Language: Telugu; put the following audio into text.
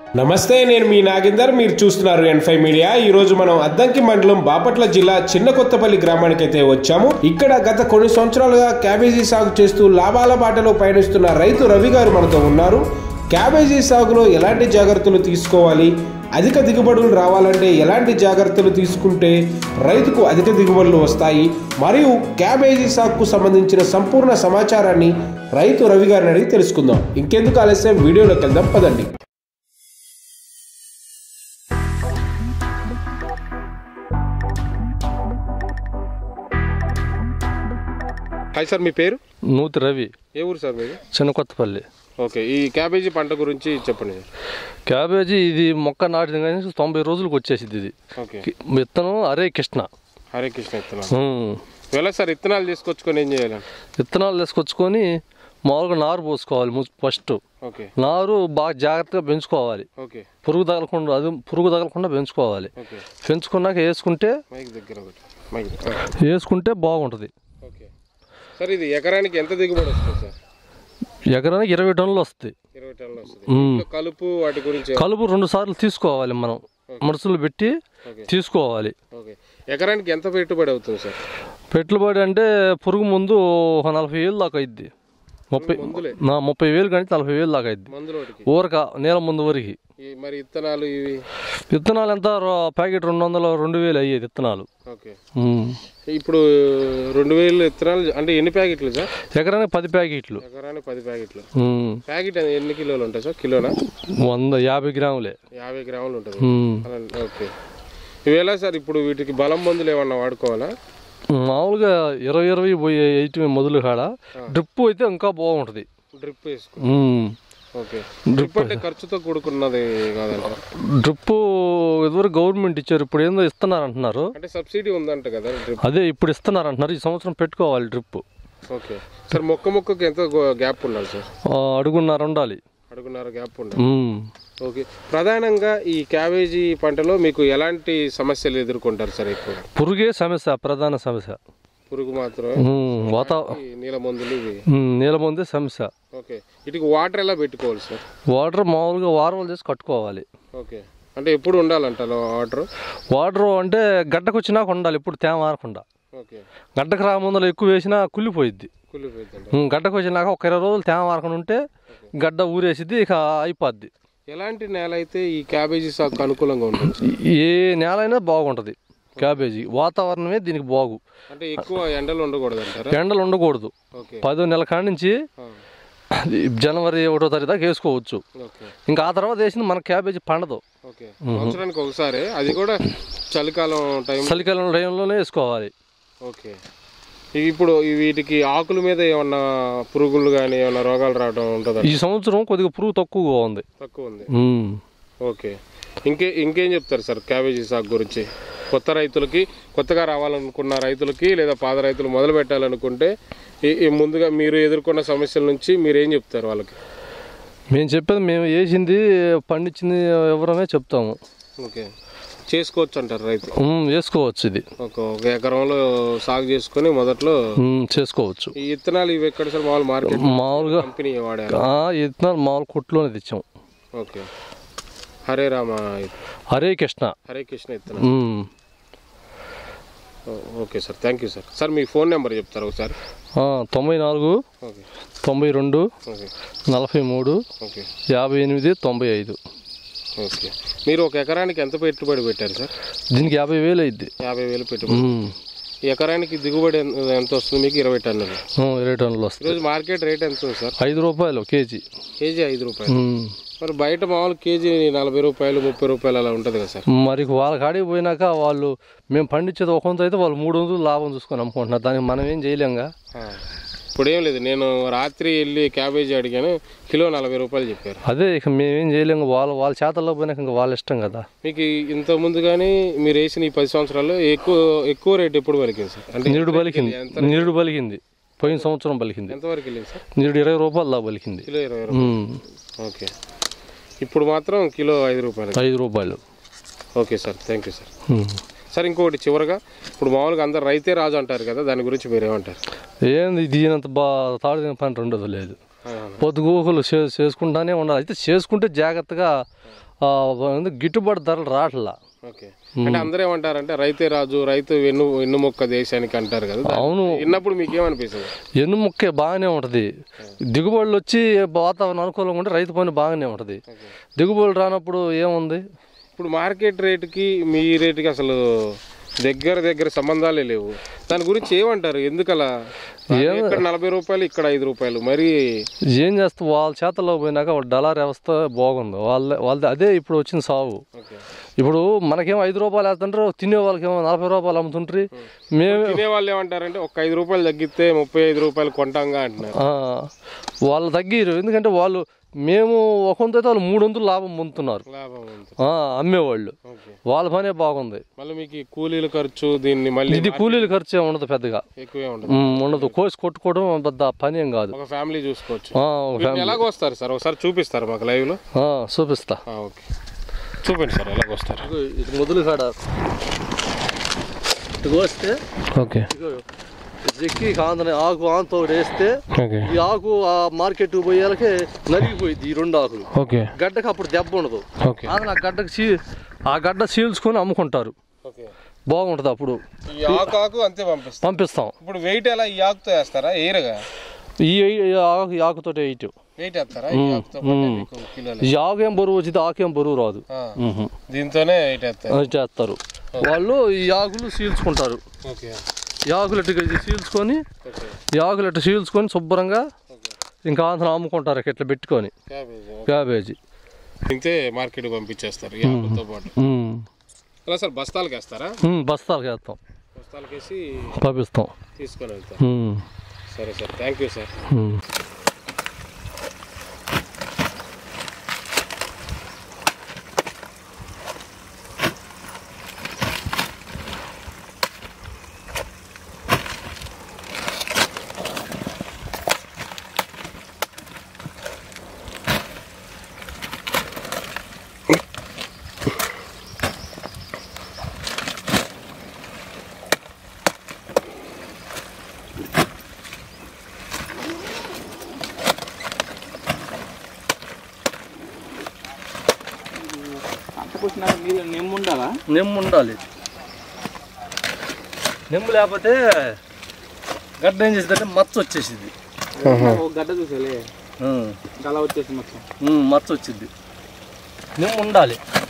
నమస్తే నేను మీ నాగేందర్ మీరు చూస్తున్నారు ఎన్ ఫైవ్ మీడియా ఈ రోజు మనం అద్దంకి మండలం బాపట్ల జిల్లా చిన్న కొత్తపల్లి గ్రామానికి అయితే వచ్చాము ఇక్కడ గత కొన్ని సంవత్సరాలుగా క్యాబేజీ సాగు చేస్తూ లాభాల బాటలో పయనిస్తున్న రైతు రవి గారు మనతో ఉన్నారు క్యాబేజీ సాగులో ఎలాంటి జాగ్రత్తలు తీసుకోవాలి అధిక దిగుబడులు రావాలంటే ఎలాంటి జాగ్రత్తలు తీసుకుంటే రైతుకు అధిక దిగుబడులు వస్తాయి మరియు క్యాబేజీ సాగుకు సంబంధించిన సంపూర్ణ సమాచారాన్ని రైతు రవి గారిని అడిగి తెలుసుకుందాం ఇంకెందుకు ఆలస్యం వీడియోలోకి వెళ్దాం పదండి హాయ్ సార్ మీ పేరు నూతి రవి ఏ ఊరు సార్ మీది చిన్న కొత్తపల్లి ఓకే ఈ క్యాబేజీ పంట గురించి చెప్పండి సార్ క్యాబేజీ ఇది మొక్క నాటిన కానీ తొంభై రోజులకు వచ్చేసింది ఇది ఓకే కి- విత్తనం అరే కృష్ణ హరే కృష్ణ విత్తనాలు ఉమ్. ఎలా సార్ విత్తనాలు తీసుకొచ్చుకొని ఏం చేయాలి విత్తనాలు తీసుకొచ్చుకొని మామూలుగా నారు పోసుకోవాలి ము- ఫస్ట్ ఓకే నారు బాగా జాగ్రత్తగా పెంచుకోవాలి ఓకే పురుగు తగలకుండా అది పురుగు తగలకుండా పెంచుకోవాలి ఓకే పెంచుకున్నాక వేసుకుంటే మైక్ దగ్గర ఒకటి మైక్ దగ్గర. వేసుకుంటే బాగుంటుంది ఓకే సార్ ఇది ఎకరానికి ఎంత దిగుబడి వస్తుంది సార్ ఎకరానికి ఇరవై టన్నులు వస్తాయి ఇరవై టన్నులు వస్తుంది మ్మ్. ఇంకా కలుపు వాటి గురించి కలుపు రెండు సార్లు తీసుకోవాలి మనం మనుషులు పెట్టి ఓకే తీసుకోవాలి ఓకే ఎకరానికి ఎంత పెట్టుబడి అవుతుంది సార్ పెట్టుబడి అంటే పురుగు ముందు ఒక నలభై వేలు దాకా అయింది ముప్పై మందులే నా ముప్పై వేలు కానీ నలభై వేలు దాకా అయింది మందులు ఒకటికి ఊరక నీళ్ళ ముందు వరకు ఈ మరి విత్తనాలు ఇవి విత్తనాలు ఎంత రో- ప్యాకెట్ రెండు వందలు రెండు వేలు అయ్యేది విత్తనాలు ఓకే ఉమ్. ఇప్పుడు రెండు వేలు విత్తనాలు అంటే ఎన్ని ప్యాకెట్లు సార్ ఎకరానికి పది ప్యాకెట్లు ఎకరానికి పది ప్యాకెట్లు ఉమ్. ప్యాకెట్ ఎన్ని కిలోలు ఉంటాయి సార్ కిలోనా వంద యాభై గ్రాములే యాభై గ్రాములు ఉంటుంది ఉమ్. అలా ఓకే ఇవి ఎలా సార్ ఇప్పుడు వీటికి బలం మందులు ఏమన్నా వాడుకోవాలా మామూలుగా ఇరవై ఇరవై పోయి ఎయిట్ మొదలు కాడ డ్రిప్ అయితే ఇంకా బాగుంటుంది డ్రిప్ వేసుకో ఉమ్. ఓకే డ్రిప్ అంటే ఖర్చుతో కూడుకున్నది కాదంట డ్రిప్ ఇదివరకు గవర్నమెంట్ ఇచ్చారు ఇప్పుడు ఏందో ఇస్తున్నారు అంటున్నారు అంటే సబ్సిడీ ఉందంట కదా డ్రిప్ అదే ఇప్పుడు ఇస్తున్నారు అంటున్నారు ఈ సంవత్సరం పెట్టుకోవాలి డ్రిప్ ఓకే సార్ మొక్క మొక్కకి ఎంత గ్యాప్ ఉండాలి సార్ ఆ, అడుగున్నర ఉండాలి అడుగున్నర గ్యాప్ ఉండాలి ఉమ్. ఓకే ప్రధానంగా ఈ క్యాబేజీ పంటలో మీకు ఎలాంటి సమస్యలు ఎదుర్కొంటారు సార్ ఎక్కువ పురుగే సమస్య ప్రధాన సమస్య పురుగు మాత్రమే ఉమ్, వాత ఈ నీల మందులు ఇవి ఉమ్, నీళ్ళ ముందే సమస్య ఓకే వీటికి వాటర్ ఎలా పెట్టుకోవాలి సార్ వాటర్ మామూలుగా వారం చేసి కట్టుకోవాలి ఓకే అంటే ఎప్పుడు ఉండాలంట వాటర్ వాటర్ అంటే గడ్డకు వచ్చినాక ఉండాలి ఇప్పుడు తేమ మారకుండా ఓకే గడ్డకు రా ముందర ఎక్కువ వేసినా కుళ్ళిపోయిద్ది కుళ్ళిపోతుందంట ఉమ్, గడ్డకు వచ్చినాక ఒక ఇరవై రోజులు తేమ మారకుండా ఉంటే గడ్డ ఊరేసిద్ది ఇక అయిపోద్ది ఎలాంటి నేల అయితే ఈ క్యాబేజీ సాగుకు అనుకూలంగా ఉంటుంది సార్? ఏ నేల అయినా బాగుంటుంది క్యాబేజీ వాతావరణమే దీనికి బాగు అంటే ఎక్కువ ఎండలు ఉండకూడదు అంటారా ఎండలు ఉండకూడదు ఓకే పదో నెల కాడి నుంచి ఆ, అది జనవరి ఒకటో తారీఖు దాకా వేసుకోవచ్చు ఓకే ఇంకా ఆ తర్వాత వేసింది మన క్యాబేజీ పండదు ఓకే సంవత్సరానికి ఒకసారి అది కూడా చలికాలం టైం చలికాలం టైంలోనే వేసుకోవాలి ఓకే ఇవి ఇప్పుడు ఈ వీటికి ఆకుల మీద ఏమన్నా పురుగులు కానీ ఏమన్నా రోగాలు రావడం ఉంటుందా ఈ సంవత్సరం కొద్దిగా పురుగు తక్కువగా ఉంది తక్కువ ఉంది ఉమ్. ఓకే ఇంకే ఇంకేం చెప్తారు సార్ క్యాబేజీ సాగు గురించి కొత్త రైతులకి కొత్తగా రావాలనుకున్న రైతులకి లేదా పాత రైతులు మొదలు పెట్టాలనుకుంటే ఈ- ఈ ముందుగా మీరు ఎదుర్కొన్న సమస్యల నుంచి మీరు ఏం చెప్తారు వాళ్ళకి మేము చెప్పేది మేము వేసింది పండించింది ఎవరమే చెప్తాము ఓకే చేసుకోవచ్చు అంటారు రైతు ఉమ్, వేసుకోవచ్చు ఇది ఒక ఒక ఎకరంలో సాగు చేసుకొని మొదట్లో ఉమ్, చేసుకోవచ్చు ఈ విత్తనాలు ఇవి ఎక్కడ సార్ మామూలు మార్కెట్ మామూలుగా కంపెనీ వాడారు ఆ, విత్తనాలు మామూలు కొట్టులోనే తెచ్చాం ఓకే హరే రామ హరే కృష్ణ హరే కృష్ణ విత్తనం ఉమ్. ఓ- okay sir thank you sir sir మీ ఫోన్ నెంబర్ చెప్తారు ఒకసారి ఆ, తొంభై నాలుగు ఓకే తొంభై రెండు ఓకే నలభై మూడు ఓకే యాభై ఎనిమిది తొంభై ఐదు ఓకే మీరు ఒక ఎకరానికి ఎంత పెట్టుబడి పెట్టారు సార్ దీనికి యాభై వేలు అయింది యాభై వేలు పెట్టుబడి ఈ ఎకరానికి దిగుబడి ఎంత ఎంత వస్తుంది మీకు ఇరవై టన్నులు ఇరవై టన్నులు వస్తాయి ఈరోజు మార్కెట్ రేట్ ఎంత ఉంది సార్ ఐదు రూపాయలు కేజీ కేజీ ఐదు రూపాయలు ఉమ్. మరి బయట మామూలు కేజీ నలభై రూపాయలు ముప్పై రూపాయలు అలా ఉంటుంది కదా సార్ మరి వాళ్ళ కాడికి పోయినాక వాళ్ళు మేము పండించేది ఒక వంతు అయితే వాళ్ళు మూడు వందలు లాభం చూసుకొని అమ్ముకుంటున్నారు దానికి మనం ఏం చేయలేంగా ఆ. ఇప్పుడు ఏం లేదు నేను రాత్రి వెళ్ళి క్యాబేజీ అడిగాను కిలో నలభై రూపాయలు చెప్పారు అదే ఇక మేమేం చేయలేము వాళ్ళ వాళ్ళ చేతల్లో పోయినాక ఇంకా వాళ్ళ ఇష్టం కదా మీకు ఇంత ముందు కానీ మీరు వేసిన ఈ పది సంవత్సరాల్లో ఎక్కువ ఎక్కువ రేట్ ఎప్పుడు పలికింది సార్ అంటే నిరుడు పలికింది నిరుడు పలికింది పోయిన సంవత్సరం పలికింది ఎంతవరకు వెళ్ళింది సార్ నిరుడు ఇరవై రూపాయలు దా పలికింది కిలో ఇరవై రూపాయలు ఉమ్. ఓకే ఇప్పుడు మాత్రం కిలో ఐదు రూపాయలు ఐదు రూపాయలు okay sir thank you sir um. Sir ఇంకొకటి చివరగా ఇప్పుడు మామూలుగా అందరు రైతే రాజు అంటారు కదా దాని గురించి మీరు ఏమంటారు ఏంది దీనంత బా తాడు పని రెండోది లేదు పొద్దుగూకులు చే చేసుకుంటానే ఉండాలి అయితే చేసుకుంటే జాగ్రత్తగా ఆ, ఏంది గిట్టుబాటు ధరలు రావట్లా ఓకే అంటే అందరూ ఏమంటారంటే రైతే రాజు రైతు వెన్ను వెన్నుమొక్క దేశానికి అంటారు కదా అవును విన్నప్పుడు మీకు ఏమనిపిస్తుంది ఎన్ను ముక్కే బాగానే ఉంటుంది దిగుబడులు వచ్చి వాతావరణం అనుకూలంగా ఉంటే రైతు పని బాగానే ఉంటుంది దిగుబడులు రానప్పుడు ఏముంది ఇప్పుడు మార్కెట్ రేటుకి మీ రేటుకి అసలు దగ్గర దగ్గర సంబంధాలే లేవు దాని గురించి ఏమంటారు ఎందుకలా ఇక్కడ నలభై రూపాయలు ఇక్కడ ఐదు రూపాయలు మరి ఏం చేస్తా వాళ్ళ చేతల్లో పోయినాక వాళ్ళ డలార్ వ్యవస్థ బాగుంది వాళ్ళ వాళ్ళది అదే ఇప్పుడు వచ్చిన సాగు ఓకే ఇప్పుడు మనకేమో ఐదు రూపాయలు వేస్తుంటారు తినే వాళ్ళకేమో నలభై రూపాయలు అమ్ముతుంటారు మేము తినే వాళ్ళు ఏమంటారంటే ఒక ఐదు రూపాయలు తగ్గితే ముప్పై ఐదు రూపాయలు కొంటాంగా అంటున్నారు ఆ, వాళ్ళు తగ్గిరు ఎందుకంటే వాళ్ళు మేము ఒక వంతు అయితే వాళ్ళు మూడు వంతులు లాభం పొందుతున్నారు లాభం ఉంది ఆ, అమ్మేవాళ్ళు ఓకే వాళ్ళ పనే బాగుంది మళ్ళీ మీకు ఈ కూలీల ఖర్చు దీన్ని మళ్ళీ ఇది కూలీల ఖర్చు ఏమి ఉండదు పెద్దగా ఎక్కువే ఉండదు ఉమ్, ఉండదు కోసి కొట్టుకోవడం పెద్ద పని ఏం కాదు ఒక ఫ్యామిలీ చూసుకోవచ్చు ఆ, ఒక వీటిని ఎలాగో వస్తారు సార్ ఒకసారి చూపిస్తారు మాకు లైవ్ లో ఆ, చూపిస్తా ఆ, ఓకే చూపండి సార్ ఎలాగ వస్తారు ఇది మొదలు కాడ ఇటు వస్తే ఓకే చెక్కి కాందని ఆకు ఆంతో వేస్తే ఓకే ఈ ఆకు ఆ మార్కెట్ పోయేలకే నలిగిపోయింది ఈ రెండు ఆకులు ఓకే గడ్డకి అప్పుడు దెబ్బ ఉండదు ఓకే అది ఆ గడ్డకి చీ ఆ గడ్డ చీల్చుకొని అమ్ముకుంటారు ఓకే బాగుంటుంది అప్పుడు ఈ ఆకు ఆకు అంతే పంపిస్తారు పంపిస్తాం ఇప్పుడు వెయిట్ ఎలా ఈ ఆకుతో వేస్తారా ఏరగా ఈ ఈ ఆకు ఈ ఆకుతో ఎయిట్ వెయిట్ వేస్తారా ఈ ఆకుతో పాటు మీకు కిలోలు ఈ ఆకు ఏం బరువు వచ్చింది ఆకు ఏం బరువు రాదు ఆ, ఉహు. దీంతోనే వెయిట్ వేస్తారు అది చేస్తారు వాళ్ళు ఈ ఆకులు చీల్చుకుంటారు ఓకే ఈ ఆకులు ఇట్లా చీల్చుకొని ఓకే ఈ ఆకులు ఇట్లా చీల్చుకొని శుభ్రంగా ఓకే ఇంకా ఆంధ్ర అమ్ముకుంటారు ఇట్లా పెట్టుకొని క్యాబేజీ క్యాబేజీ ఇంతే మార్కెట్ పంపించేస్తారు ఈ ఆకుతో పాటు ఉమ్. ఎలా సార్ బస్తాలకు వేస్తారా ఉమ్, బస్తాలకు వేస్తాం బస్తాలకు వేసి పంపిస్తాం తీసుకొని వెళ్తాం ఉమ్. సరే sir thank you sir um. అంత పోసినాక నీళ్ళు నిమ్ము ఉండాలా నిమ్ము ఉండాలి నిమ్ము లేకపోతే గడ్డ ఏం చేసిందంటే మచ్చ వచ్చేసింది ఒక గడ్డ చూసేలే ఉమ్. గల వచ్చేసి మొత్తం ఉమ్, మచ్చ వచ్చింది నిమ్ము ఉండాలి